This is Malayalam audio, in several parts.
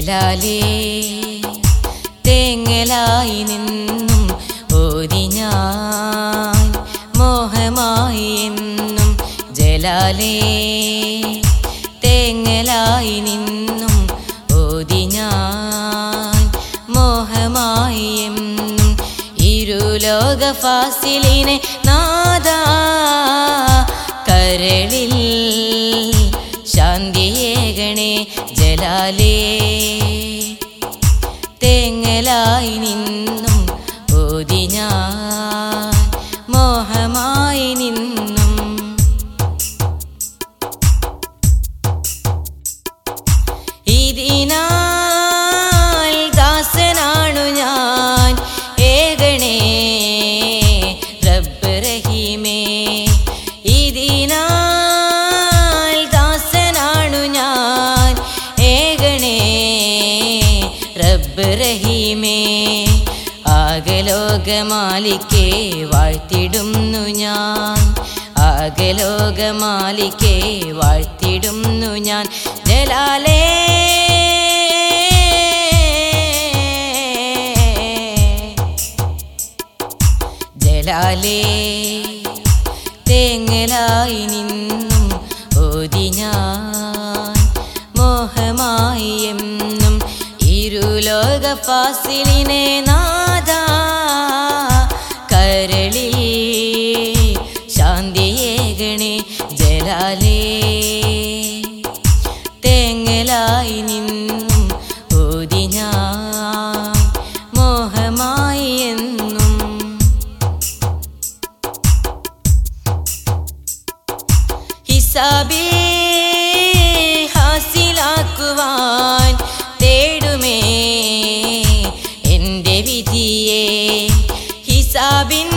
ജലാലേ തേങ്ങലായി നിന്നും ഓതി ഞാൻ മോഹമായി എന്നും ജലാലേ തേങ്ങലായി നിന്നും ഓതി ഞാൻ മോഹമായി എന്നും ഇരുലോക ഫാസിലിനെ നാദാ കരളിൽ ശാന്തിയേകണേ ജലാലേ തേങ്ങലായി നിന്നും ഓതി ഞാൻ മോഹമായി നിന്നും ഇതിനാൽ ദാസനാണു ഞാൻ ഏകണേ റബ്ബ് റഹീമേ ഇതിനാൽ ദാസനാണു ഞാൻ ഏകണേ റബ്ബ് റഹീമേ ആകലോകമാലിക്കേ വാഴ്ത്തിടുന്നു ഞാൻ ആകലോകമാലിക്കേ വാഴ്ത്തിടുന്നു ഞാൻ ജലാലേ ജലാലേ തേങ്ങലായി നിന്നും ഓതി ഞാൻ മോഹമായി എന്നും ഇരുലോക ഫാസിലിനെ നാദാ കരളി ശാന്തിയേകണേ ജലാലേ തേങ്ങലായി നിന്നും ഓതി ഞാൻ മോഹമായി എന്നും ഹിസാബേ ഹാസിലാക്കുവാൻ തേടുമേ എൻ്റെ വിധിയെ ഹിസാബിൻ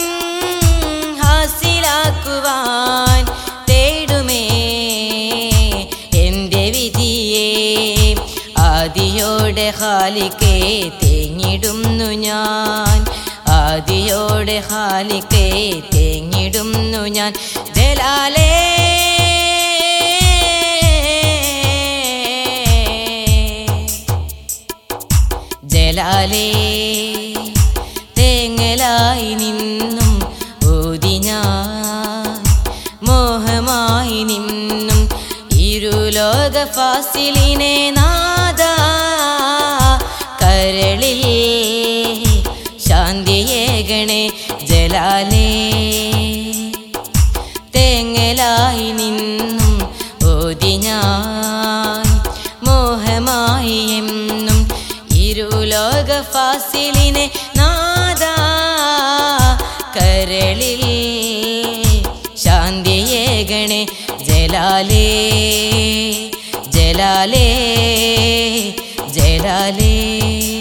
ഹാസിലാക്കുവാൻ തേടുമേ എൻ്റെ വിധിയെ ആദിയോടെ ഹാലിക്കേ തേങ്ങിടുന്നു ഞാൻ ആദിയോടെ ഹാലിക്കേ തേങ്ങിടുന്നു ഞാൻ ജലാലേ ജലാലേ തേങ്ങലായി നിന്നും ഓതി ഞാൻ മോഹമായി നിന്നും ഇരുലോക ഫാസിലിനെ നാദാ കരളിൽ ശാന്തിയേകണേ ജലാലേ തേങ്ങലായി നിന്നും ഓതി ഞാൻ മോഹമായി എന്നും ഇരുലോക ഫാസിലിനെ നാദാ കരളിൽ ശാന്തിയേകണേ ജലാലേ ജലാലേ ജലാലേ